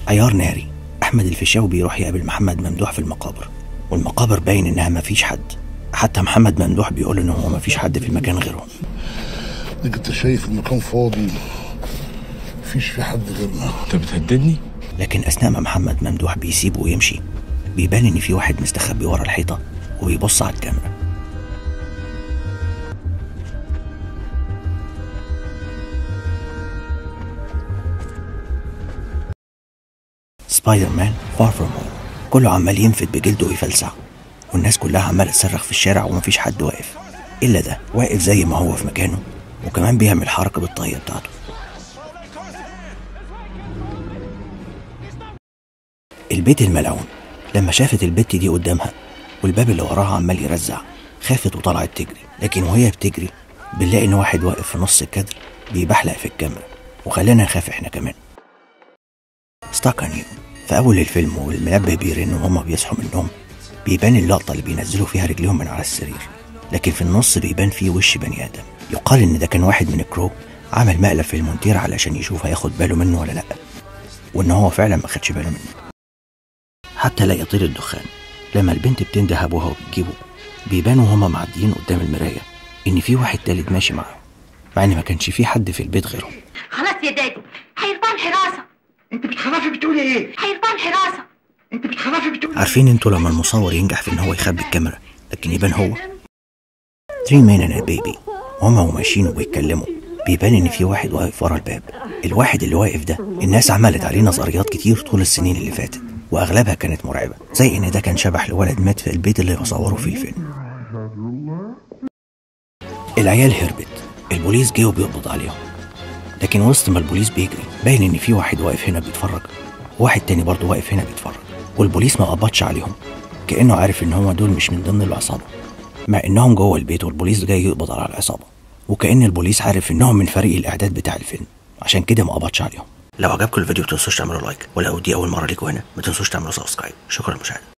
عيار ناري أحمد الفيشاوي بيروح يقابل محمد ممدوح في المقابر والمقابر باين إنها مفيش حد حتى محمد ممدوح بيقول إن هو مفيش حد في المكان غيرهم انت شايف المكان فاضي مفيش في حد غيرنا انت بتهددني لكن أثناء ما محمد ممدوح بيسيبه ويمشي بيبان إن في واحد مستخبي ورا الحيطة وبيبص على الكاميرا سبايدر مان فار فروم هوم كله عمال ينفد بجلده ويفلسع والناس كلها عمالة تصرخ في الشارع ومفيش حد واقف إلا ده واقف زي ما هو في مكانه وكمان بيعمل حركة بالطاقية بتاعته البيت الملعون لما شافت البت دي قدامها والباب اللي وراها عمال يرزع خافت وطلعت تجري لكن وهي بتجري بنلاقي ان واحد واقف في نص الكادر بيبحلق في الكاميرا وخلانا نخاف احنا كمان ستاك يو في اول الفيلم والمنبه بيرن وهما بيصحوا من النوم بيبان اللقطه اللي بينزلوا فيها رجليهم من على السرير لكن في النص بيبان فيه وش بني ادم يقال ان ده كان واحد من الكرو عمل مقلب في المونتير علشان يشوف هياخد باله منه ولا لا وان هو فعلا ما خدش باله منه حتى لا يطير الدخان لما البنت بتنده ابوها وبتجيبه بيبانوا هما معديين قدام المرايه ان في واحد تالت ماشي معاهم مع ان ما كانش في حد في البيت غيرهم خلاص يا دادي حيرفان حراسة انت بتخرفي بتقولي ايه؟ حيرفان حراسة انت بتخرفي بتقولي عارفين انتوا لما المصور ينجح في ان هو يخبي الكاميرا لكن يبان هو 3 مين انا بيبي هما وماشيين وبيتكلموا بيبان ان في واحد واقف ورا الباب الواحد اللي واقف ده الناس عملت عليه نظريات كتير طول السنين اللي فاتت واغلبها كانت مرعبه زي ان ده كان شبح لولد مات في البيت اللي بصوروا فيه الفيلم العيال هربت البوليس جه وبيقبض عليهم لكن وسط ما البوليس بيجري باين ان في واحد واقف هنا بيتفرج وواحد تاني برضه واقف هنا بيتفرج والبوليس ما قبضش عليهم كانه عارف ان هما دول مش من ضمن العصابه مع انهم جوه البيت والبوليس جاي يقبض على العصابه وكان البوليس عارف انهم من فريق الاعداد بتاع الفيلم عشان كده ما قبضش عليهم لو عجبكم الفيديو ما تنسوش تعملوا لايك ولو دي اول مره ليكوا هنا ما تنسوش تعملوا سبسكرايب شكرا للمشاهده